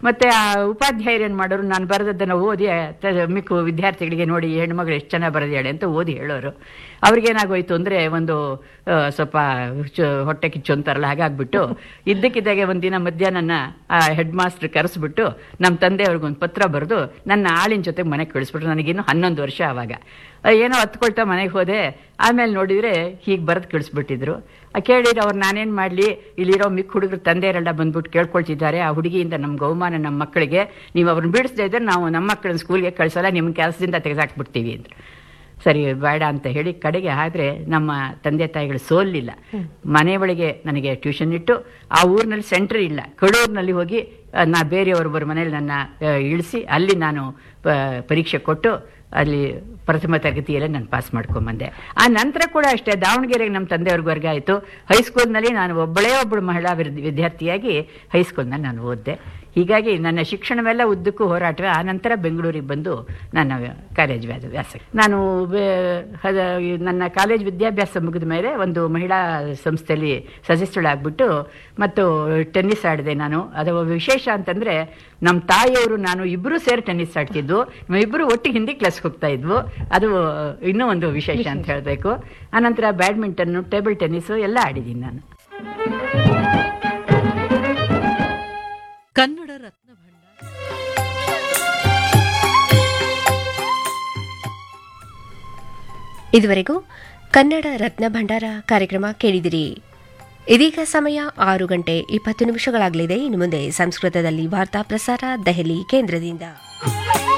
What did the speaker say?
ಮತ್ತು ಆ ಉಪಾಧ್ಯಾಯರು ಏನು ಮಾಡೋರು ನಾನು ಬರೆದದ್ದನ್ನು ಓದಿ ತ- ಮಿಕ್ಕು ವಿದ್ಯಾರ್ಥಿಗಳಿಗೆ ನೋಡಿ ಈ ಹೆಣ್ಮಗಳು ಎಷ್ಟು ಚೆನ್ನಾಗಿ ಬರೆದಿದ್ದಾಳೆ ಅಂತ ಓದಿ ಹೇಳೋರು ಅವ್ರಿಗೇನಾಗೋಯ್ತು ಅಂದರೆ ಒಂದು ಆ, ಸ್ವಲ್ಪ ಚು- ಹೊಟ್ಟೆ ಕಿಚ್ಚು ಅಂತಾರಲ್ಲ ಹಾಗಾಗ್ಬಿಟ್ಟು ಇದ್ದಕ್ಕಿದ್ದಾಗೆ ಒಂದಿನ ಮಧ್ಯಾಹ್ನ ಆ ಹೆಡ್ ಮಾಸ್ಟರ್ ಕರೆಸ್ಬಿಟ್ಟು ನಮ್ಮ ತಂದೆಯವ್ರಿಗೊಂದು ಪತ್ರ ಬರೆದು ನನ್ನ ಆಳಿನ ಜೊತೆ ಮನೆಗೆ ಕಳಿಸ್ಬಿಟ್ರು ನನಗಿನ್ನು ಹನ್ನೊಂದು ವರ್ಷ ಆವಾಗ ಆ, ಏನೋ ಹತ್ಕೊಳ್ತಾ ಮನೆಗೆ ಹೋದೆ ಆಮೇಲೆ ನೋಡಿದರೆ ಹೀಗೆ ಬರೆದು ಕಳಿಸ್ಬಿಟ್ಟಿದ್ರು ಆ ಕೇಳಿದ್ರೆ ಅವ್ರು ನಾನೇನು ಮಾಡಲಿ ಇಲ್ಲಿರೋ ಮಿಕ್ಕ ಹುಡುಗರು ತಂದೆಯರೆಲ್ಲ ಬಂದ್ಬಿಟ್ಟು ಕೇಳ್ಕೊಳ್ತಿದ್ದಾರೆ ಆ ಹುಡುಗಿಯಿಂದ ನಮ್ಮ ಗೌಮಾನ ನಮ್ಮ ಮಕ್ಕಳಿಗೆ ನೀವು ಅವ್ರನ್ನ ಬಿಡಿಸ್ದೇ ಇದ್ರೆ ನಾವು ನಮ್ಮ ಮಕ್ಕಳನ್ನ ಸ್ಕೂಲ್ಗೆ ಕಳಿಸಲ್ಲ ನಿಮ್ಮ ಕೆಲಸದಿಂದ ತೆಗೆದಾಕ್ಬಿಡ್ತೀವಿ ಅಂತ ಸರಿ ಬೇಡ ಅಂತ ಹೇಳಿ ಕಡೆಗೆ ಆದರೆ ನಮ್ಮ ತಂದೆ ತಾಯಿಗಳು ಸೋಲಿಲ್ಲ ಮನೆ ಒಳಗೆ ನನಗೆ ಟ್ಯೂಷನ್ ಇಟ್ಟು ಆ ಊರಿನಲ್ಲಿ ಸೆಂಟ್ರ್ ಇಲ್ಲ ಕಡೂರಿನಲ್ಲಿ ಹೋಗಿ ಆ, ನಾ ಬೇರೆಯವರೊಬ್ಬರ ಮನೇಲಿ ನನ್ನ ಆ, ಇಳಿಸಿ ಅಲ್ಲಿ ನಾನು ಪ- ಪರೀಕ್ಷೆ ಕೊಟ್ಟು ಅಲ್ಲಿ ಪ್ರಥಮ ತರಗತಿಯಲ್ಲೇ ನಾನು ಪಾಸ್ ಮಾಡ್ಕೊಂಬಂದೆ ಆ ನಂತರ ಕೂಡ ಅಷ್ಟೇ ದಾವಣಗೆರೆಗೆ ನಮ್ಮ ತಂದೆಯವ್ರಿಗೆ ವರ್ಗ ಆಯಿತು ಹೈಸ್ಕೂಲ್ನಲ್ಲಿ ನಾನು ಒಬ್ಬಳೇ ಒಬ್ಬಳು ಮಹಿಳಾ ವಿದ್- ವಿದ್ಯಾರ್ಥಿಯಾಗಿ ಹೈಸ್ಕೂಲ್ನಲ್ಲಿ ನಾನು ಓದಿದೆ ಹೀಗಾಗಿ ನನ್ನ ಶಿಕ್ಷಣವೆಲ್ಲ ಉದ್ದಕ್ಕೂ ಹೋರಾಟವೇ ಆ ನಂತರ ಬೆಂಗಳೂರಿಗೆ ಬಂದು ನನ್ನ ಕಾಲೇಜ್ ವ್ಯಾಸ ವ್ಯಾಸ ನಾನು ಬೆ- ಹದ- ಈ ನನ್ನ ಕಾಲೇಜ್ ವಿದ್ಯಾಭ್ಯಾಸ ಮುಗಿದ ಮೇಲೆ ಒಂದು ಮಹಿಳಾ ಸಂಸ್ಥೆಯಲ್ಲಿ ಸದಸ್ಯಳಾಗ್ಬಿಟ್ಟು ಮತ್ತು ಟೆನ್ನಿಸ್ ಆಡಿದೆ ನಾನು ಅದು ವಿಶೇಷ ಅಂತಂದರೆ ನಮ್ಮ ತಾಯಿಯವರು ನಾನು ಇಬ್ಬರು ಸೇರಿ ಟೆನ್ನಿಸ್ ಆಡ್ತಿದ್ವು ಇಬ್ಬರು ಒಟ್ಟಿಗೆ ಹಿಂದಿ ಕ್ಲಾಸ್ ಹೋಗ್ತಾ ಇದ್ವು ಅದು ಇನ್ನೂ ಒಂದು ವಿಶೇಷ ಅಂತ ಹೇಳಬೇಕು ಆನಂತರ ಬ್ಯಾಡ್ಮಿಂಟನ್ನು ಟೇಬಲ್ ಟೆನ್ನಿಸು ಎಲ್ಲ ಆಡಿದ್ದೀನಿ ನಾನು ಕನ್ನಡ ರತ್ನ ಭಂಡಾರ ಇದುವರೆಗೂ ಕನ್ನಡ ರತ್ನ ಭಂಡಾರ ಕಾರ್ಯಕ್ರಮ ಕೇಳಿದಿರಿ ಇದೀಗ ಸಮಯ ಆರು ಗಂಟೆ ಇಪ್ಪತ್ತು ನಿಮಿಷಗಳಾಗಲಿದೆ ಇನ್ನು ಮುಂದೆ ಸಂಸ್ಕೃತದಲ್ಲಿ ವಾರ್ತಾ ಪ್ರಸಾರ ದೆಹಲಿ ಕೇಂದ್ರದಿಂದ